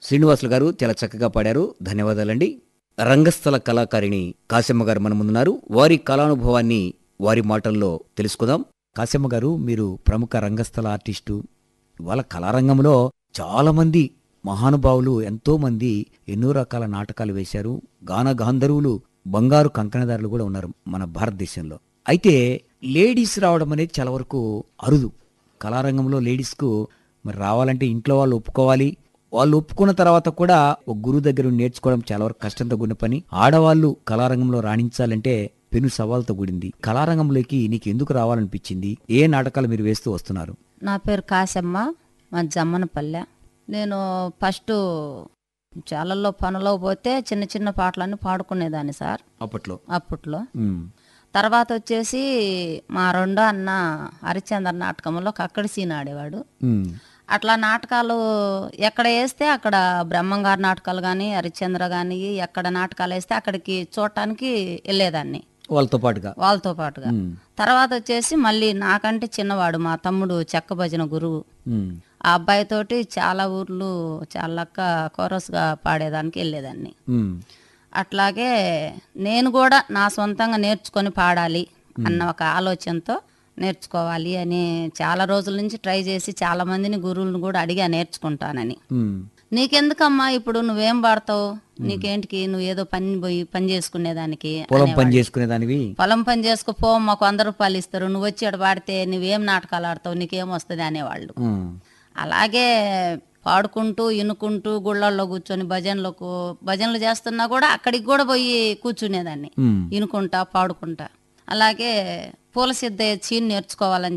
శ్రీనివాసులు గారు చాలా చక్కగా పాడారు ధన్యవాదాలండి రంగస్థల కళాకారిణి కాశమ్మ గారు మన ముందున్నారు వారి కళానుభవాన్ని వారి మాటల్లో తెలుసుకుందాం కాశమ్మ గారు మీరు ప్రముఖ రంగస్థల ఆర్టిస్టు ఇవాళ కళారంగంలో చాలా మంది మహానుభావులు ఎంతో మంది ఎన్నో రకాల నాటకాలు వేశారు గాన గాంధర్వులు బంగారు కంకణదారులు కూడా ఉన్నారు మన భారతదేశంలో అయితే లేడీస్ రావడం అనేది చాలా వరకు అరుదు కళారంగంలో లేడీస్కు మరి రావాలంటే ఇంట్లో వాళ్ళు ఒప్పుకోవాలి వాళ్ళు ఒప్పుకున్న తర్వాత కూడా ఒక గురువు దగ్గర ఉండి నేర్చుకోవడం చాలా వరకు కష్టంతో కూడిన పని ఆడవాళ్ళు కళారంగంలో రాణించాలంటే పెను సవాల్తో కూడింది కళారంగంలోకి నీకు ఎందుకు రావాలనిపించింది ఏ నాటకాలు మీరు వేస్తూ వస్తున్నారు నా పేరు కాశమ్మ మా జమ్మనపల్లె నేను ఫస్ట్ చాలల్లో పనిలో పోతే చిన్న చిన్న పాటలన్నీ పాడుకునేదాన్ని సార్ అప్పట్లో అప్పట్లో ఉమ్, తర్వాత వచ్చేసి మా రెండో అన్న హరిచంద్ర నాటకంలో కక్కడి సీన్ ఆడేవాడు ఉమ్, అట్లా నాటకాలు ఎక్కడ వేస్తే అక్కడ బ్రహ్మంగారి నాటకాలు కానీ హరిశ్చంద్ర కానీ ఎక్కడ నాటకాలు వేస్తే అక్కడికి చూడటానికి వెళ్ళేదాన్ని వాళ్ళతో పాటుగా వాళ్ళతో పాటుగా ఉమ్, తర్వాత వచ్చేసి మళ్ళీ నాకంటే చిన్నవాడు మా తమ్ముడు చెక్క భజన గురువు ఉమ్, ఆ అబ్బాయితోటి చాలా ఊర్లు చాలక్క కోరస్గా పాడేదానికి వెళ్ళేదాన్ని ఉమ్, అట్లాగే నేను కూడా నా సొంతంగా నేర్చుకొని పాడాలి అన్న ఒక ఆలోచనతో నేర్చుకోవాలి అని చాలా రోజుల నుంచి ట్రై చేసి చాలా మందిని గురువులను కూడా అడిగా నేర్చుకుంటానని ఉమ్, నీకెందుకమ్మా ఇప్పుడు నువ్వేం పాడతావు నీకేంటికి నువ్వు ఏదో పని పోయి పని చేసుకునేదానికి పొలం పని చేసుకునేదానివి పొలం పని చేసుకోపో మాకు వంద రూపాయలు ఇస్తారు నువ్వు వచ్చి ఇక్కడ పాడితే నువ్వేం నాటకాలు ఆడతావు నీకేం వస్తుంది అనేవాళ్ళు ఉమ్, అలాగే పాడుకుంటూ ఇనుకుంటూ గుళ్ళల్లో కూర్చొని భజనలకు భజనలు చేస్తున్నా కూడా అక్కడికి కూడా పోయి కూర్చునేదాన్ని ఉమ్, ఇనుకుంటా పాడుకుంటా అలాగే పూల సిద్ధ చీని నేర్చుకోవాలని